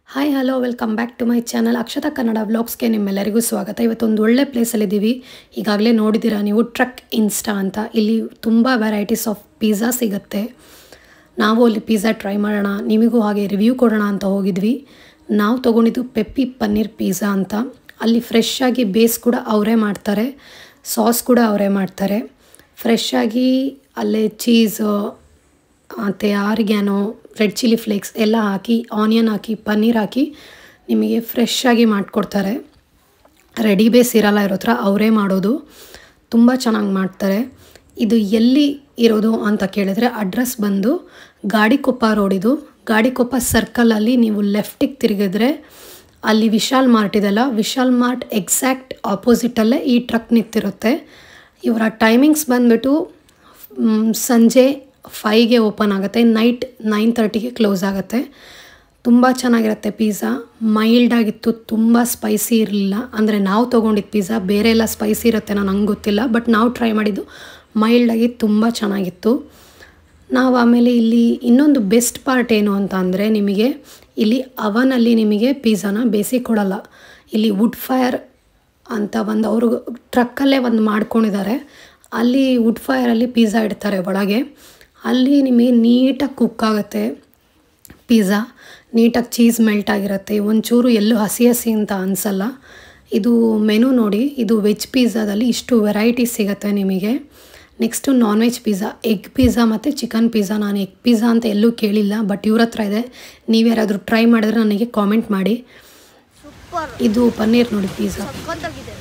hi hello welcome back to my channel Akshata Kannada ವ್ಲಾಗ್ಸ್ಗೆ ನಿಮ್ಮೆಲ್ಲರಿಗೂ ಸ್ವಾಗತ ಇವತ್ತೊಂದು ಒಳ್ಳೆ ಪ್ಲೇಸಲ್ಲಿದ್ದೀವಿ ಈಗಾಗಲೇ ನೋಡಿದ್ದೀರಾ ನೀವು ಟ್ರಕ್ ಇನ್ಸ್ಟಾ ಅಂತ ಇಲ್ಲಿ ತುಂಬ ವೆರೈಟೀಸ್ ಆಫ್ ಪಿಜ್ಜಾ ಸಿಗುತ್ತೆ ನಾವು ಅಲ್ಲಿ ಪಿಜ್ಜಾ ಟ್ರೈ ಮಾಡೋಣ ನಿಮಗೂ ಹಾಗೆ ರಿವ್ಯೂ ಕೊಡೋಣ ಅಂತ ಹೋಗಿದ್ವಿ ನಾವು ತೊಗೊಂಡಿದ್ದು ಪೆಪ್ಪಿ ಪನ್ನೀರ್ ಪಿಜ್ಜಾ ಅಂತ ಅಲ್ಲಿ ಫ್ರೆಶ್ ಆಗಿ ಬೇಸ್ ಕೂಡ ಅವರೇ ಮಾಡ್ತಾರೆ ಸಾಸ್ ಕೂಡ ಅವರೇ ಮಾಡ್ತಾರೆ ಫ್ರೆಶ್ ಆಗಿ ಅಲ್ಲೇ ಚೀಸು ಮತ್ತು ಆರಿಗ್ಯಾನೋ ರೆಡ್ ಚಿಲ್ಲಿ ಫ್ಲೇಕ್ಸ್ ಎಲ್ಲ ಹಾಕಿ ಆನಿಯನ್ ಹಾಕಿ ಪನ್ನೀರ್ ಹಾಕಿ ನಿಮಗೆ ಫ್ರೆಶ್ ಆಗಿ ಮಾಡಿಕೊಡ್ತಾರೆ ರೆಡಿ ಬೇಸ್ ಇರಲ್ಲ ಇರೋ ಥರ ಅವರೇ ಮಾಡೋದು ತುಂಬ ಚೆನ್ನಾಗಿ ಮಾಡ್ತಾರೆ ಇದು ಎಲ್ಲಿ ಇರೋದು ಅಂತ ಕೇಳಿದ್ರೆ ಅಡ್ರೆಸ್ ಬಂದು ಗಾಡಿಕೊಪ್ಪ ರೋಡಿದು ಗಾಡಿಕೊಪ್ಪ ಸರ್ಕಲಲ್ಲಿ ನೀವು ಲೆಫ್ಟಿಗೆ ತಿರುಗಿದ್ರೆ ಅಲ್ಲಿ ವಿಶಾಲ್ ಮಾರ್ಟ್ ಇದೆಲ್ಲ ವಿಶಾಲ್ ಮಾರ್ಟ್ ಎಕ್ಸಾಕ್ಟ್ ಆಪೋಸಿಟಲ್ಲೇ ಈ ಟ್ರಕ್ ನಿಂತಿರುತ್ತೆ ಇವರ ಟೈಮಿಂಗ್ಸ್ ಬಂದುಬಿಟ್ಟು ಸಂಜೆ ಫೈಗೆ ಓಪನ್ ಆಗುತ್ತೆ ನೈಟ್ ನೈನ್ ತರ್ಟಿಗೆ ಕ್ಲೋಸ್ ಆಗುತ್ತೆ ತುಂಬ ಚೆನ್ನಾಗಿರುತ್ತೆ ಪಿಜ್ಜಾ ಮೈಲ್ಡ್ ಆಗಿತ್ತು ತುಂಬ ಸ್ಪೈಸಿ ಇರಲಿಲ್ಲ ಅಂದರೆ ನಾವು ತೊಗೊಂಡಿದ್ದು ಪಿಜ್ಜಾ ಬೇರೆ ಎಲ್ಲ ಸ್ಪೈಸಿ ಇರುತ್ತೆ ನಂಗೆ ಗೊತ್ತಿಲ್ಲ ಬಟ್ ನಾವು ಟ್ರೈ ಮಾಡಿದ್ದು ಮೈಲ್ಡಾಗಿ ತುಂಬ ಚೆನ್ನಾಗಿತ್ತು ನಾವು ಆಮೇಲೆ ಇಲ್ಲಿ ಇನ್ನೊಂದು ಬೆಸ್ಟ್ ಪಾರ್ಟ್ ಏನು ಅಂತ ಅಂದರೆ ನಿಮಗೆ ಇಲ್ಲಿ ಅವನಲ್ಲಿ ನಿಮಗೆ ಪಿಜ್ಜಾನ ಬೇಯಿಸಿ ಕೊಡಲ್ಲ ಇಲ್ಲಿ ವುಡ್ ಫೈರ್ ಅಂತ ಒಂದು ಅವರು ಟ್ರಕ್ಕಲ್ಲೇ ಒಂದು ಮಾಡ್ಕೊಂಡಿದ್ದಾರೆ ಅಲ್ಲಿ ವುಡ್ ಫೈರಲ್ಲಿ ಪಿಜ್ಜಾ ಇಡ್ತಾರೆ ಒಳಗೆ ಅಲ್ಲಿ ನಿಮಗೆ ನೀಟಾಗಿ ಕುಕ್ ಆಗುತ್ತೆ ಪಿಜ್ಜಾ ನೀಟಾಗಿ ಚೀಸ್ ಮೆಲ್ಟ್ ಆಗಿರುತ್ತೆ ಒಂಚೂರು ಎಲ್ಲೂ ಹಸಿ ಹಸಿ ಅಂತ ಅನಿಸಲ್ಲ ಇದು ಮೆನು ನೋಡಿ ಇದು ವೆಜ್ ಪಿಜ್ಜಾದಲ್ಲಿ ಇಷ್ಟು ವೆರೈಟೀಸ್ ಸಿಗುತ್ತೆ ನಿಮಗೆ next non veg pizza egg pizza ಮತ್ತು ಚಿಕನ್ ಪಿಜ್ಜಾ ನಾನು ಎಗ್ ಪಿಜ್ಜಾ ಅಂತ ಎಲ್ಲೂ ಕೇಳಿಲ್ಲ ಬಟ್ ಇವ್ರ ಹತ್ರ ಇದೆ ನೀವ್ಯಾರಾದರೂ ಟ್ರೈ ಮಾಡಿದ್ರೆ ನನಗೆ ಕಾಮೆಂಟ್ ಮಾಡಿ ಸೂಪರ್ ಇದು ಪನ್ನೀರ್ ನೋಡಿ ಪಿಜ್ಜಾ ಸಖತ್ತಾಗಿದೆ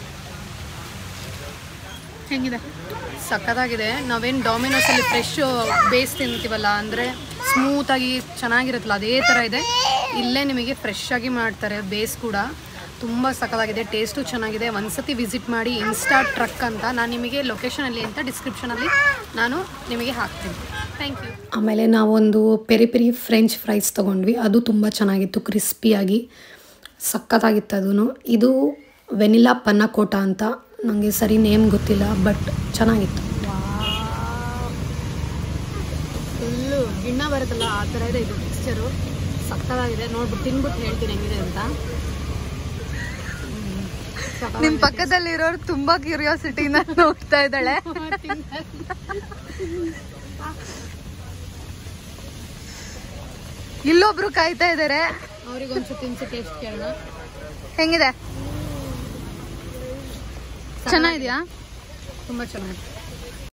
ಹೆಂಗಿದೆ ಸಖತ್ತಾಗಿದೆ ನಾವೇನು ಡಾಮಿನೋಸಲ್ಲಿ ಫ್ರೆಶ್ ಬೇಸ್ ತಿಂತೀವಲ್ಲ ಅಂದರೆ ಸ್ಮೂತಾಗಿ ಚೆನ್ನಾಗಿರುತ್ತಲ್ಲ ಅದೇ ಥರ ಇದೆ ಇಲ್ಲೇ ನಿಮಗೆ ಫ್ರೆಶ್ ಆಗಿ ಮಾಡ್ತಾರೆ ಬೇಸ್ ಕೂಡ ತುಂಬ ಸಖತ್ತಾಗಿದೆ ಟೇಸ್ಟು ಚೆನ್ನಾಗಿದೆ ಒಂದ್ಸತಿ ವಿಸಿಟ್ ಮಾಡಿ ಇನ್ಸ್ಟಾ ಟ್ರಕ್ ಅಂತ ನಾನು ನಿಮಗೆ ಲೊಕೇಶನಲ್ಲಿ ಅಂತ ಡಿಸ್ಕ್ರಿಪ್ಷನಲ್ಲಿ ನಾನು ನಿಮಗೆ ಹಾಕ್ತೀನಿ ಥ್ಯಾಂಕ್ ಯು ಆಮೇಲೆ ನಾವೊಂದು ಪೆರಿ ಪೆರಿ ಫ್ರೆಂಚ್ ಫ್ರೈಸ್ ತೊಗೊಂಡ್ವಿ ಅದು ತುಂಬ ಚೆನ್ನಾಗಿತ್ತು ಕ್ರಿಸ್ಪಿಯಾಗಿ ಸಖತ್ತಾಗಿತ್ತು ಅದೂ ಇದು ವೆನಿಲಾ ಪನ್ನಕೋಟ ಅಂತ ನನಗೆ ಸರಿ ನೇಮ್ ಗೊತ್ತಿಲ್ಲ ಬಟ್ ಚೆನ್ನಾಗಿತ್ತು ಫುಲ್ಲು ಗಿಣ್ಣ ಬರುತ್ತಲ್ಲ ಆ ಥರ ಇದೆ ಇದು ಮಿಕ್ಸ್ಚರು ಸಕ್ಕತ್ತಾಗಿದೆ ನೋಡ್ಬಿಟ್ಟು ತಿನ್ಬಿಟ್ಟು ಹೇಳ್ತೀನಿ ಹೆಂಗಿದೆ ಅಂತ ನಿಮ್ ಪಕ್ಕದಲ್ಲಿರೋರು ತುಂಬಾ ಕ್ಯೂರಿಯಾಸಿಟಿನ ನೋಡ್ತಾ ಇದ್ದಾಳೆ ಇಲ್ಲೊಬ್ರು ಕಾಯ್ತಾ ಇದಾರೆ ಅವ್ರಿಗೆ ಒಂದ್ಸತಿ ತಿನ್ಸಿ ಟೇಸ್ಟ್ ಕೇಳೋಣ ಹೆಂಗಿದೆ ಚೆನ್ನಾಗಿದ್ಯಾ ತುಂಬ ಚೆನ್ನಾಗಿದೆ